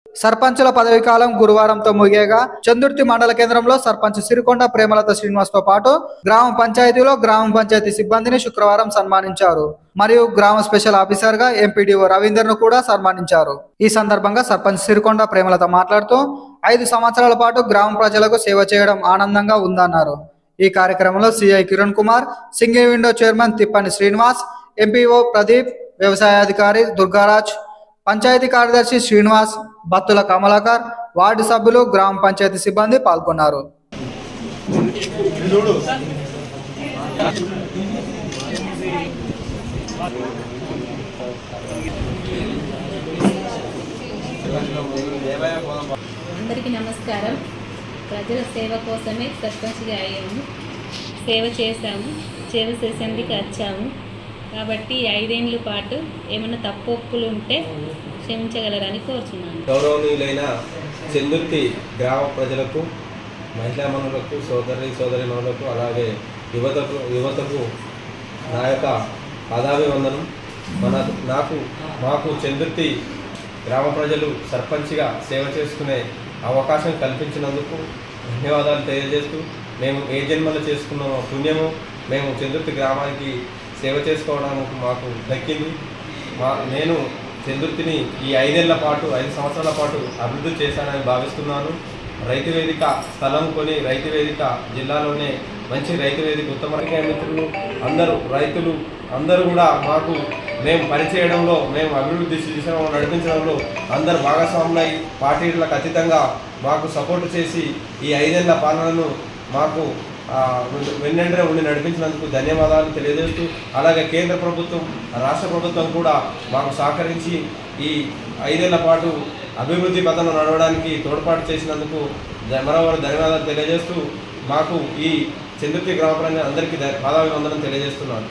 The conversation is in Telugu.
సర్పంచుల పదవి కాలం గురువారంతో ముగియగా చందుర్తి మండల కేంద్రంలో సర్పంచ్ సిరికొండ ప్రేమలత శ్రీనివాస్ తో పాటు గ్రామ పంచాయతీలో గ్రామ పంచాయతీ సిబ్బందిని శుక్రవారం సన్మానించారు మరియు గ్రామ స్పెషల్ ఆఫీసర్ గా ఎంపీడీఓ రవీందర్ ను కూడా సన్మానించారు ఈ సందర్భంగా సర్పంచ్ సిరికొండ ప్రేమలత మాట్లాడుతూ ఐదు సంవత్సరాల పాటు గ్రామ ప్రజలకు సేవ చేయడం ఆనందంగా ఉందన్నారు ఈ కార్యక్రమంలో CI Kiran Kumar single window chairman Tippani Srinivas MPO Pradeep వ్యవసాయాధికారి దుర్గారాజ్ పంచాయతీ కార్యదర్శి శ్రీనివాస్ బత్తుల కమలాకర్ వార్డు సభ్యులు గ్రామ పంచాయతీ సిబ్బంది పాల్గొన్నారు అందరికీ నమస్కారం ప్రజల సేవ కోసమే సర్పంచ్గా అయ్యాము సేవ చేశాము సేవ చేసేందుకు వచ్చాము కాబట్టి ఈ ఐదేండ్ల పాటు ఏమైనా తప్పొప్పులు ఉంటే క్షమించగలరని కోరుచున్నాను గౌరవనీయులైన చందుర్తి గ్రామ ప్రజలకు మహిళా మనులకు సోదరి సోదరి మనులకు అలాగే యువతకు యువతకు నా యొక్క పాదాభివందనం మన నాకు మాకు చందుర్తి గ్రామ ప్రజలు సర్పంచ్గా సేవ చేసుకునే అవకాశం కల్పించినందుకు ధన్యవాదాలు తెలియజేస్తూ మేము ఏ జన్మలో చేసుకున్న పుణ్యము మేము చందుర్తి గ్రామానికి సేవ చేసుకోవడానికి మాకు దక్కింది మా నేను చందుర్తిని ఈ ఐదేళ్ల పాటు ఐదు సంవత్సరాల పాటు అభివృద్ధి చేశానని భావిస్తున్నాను రైతు వేదిక స్థలం కొని రైతు వేదిక జిల్లాలోనే మంచి రైతు వేదిక ఉత్తమ రైతు మిత్రులు అందరూ రైతులు అందరూ కూడా మాకు మేము పనిచేయడంలో మేము అభివృద్ధి దిశలో నడిపించడంలో అందరు భాగస్వాములై పార్టీలకు అతీతంగా మాకు సపోర్ట్ చేసి ఈ ఐదేళ్ల పాలనను మాకు ఆ, వెన్నంటే ఉండి నడిపించినందుకు ధన్యవాదాలు తెలియజేస్తూ అలాగే కేంద్ర ప్రభుత్వం రాష్ట్ర ప్రభుత్వం కూడా మాకు సహకరించి ఈ ఐదేళ్ల పాటు అభివృద్ధి పథంలో నడవడానికి తోడ్పాటు చేసినందుకు ధ- మరోవారు ధన్యవాదాలు తెలియజేస్తూ మాకు ఈ చంద్రుతి గ్రామ ప్రజలందరికీ ధ- పాదాభివందనం తెలియజేస్తున్నాను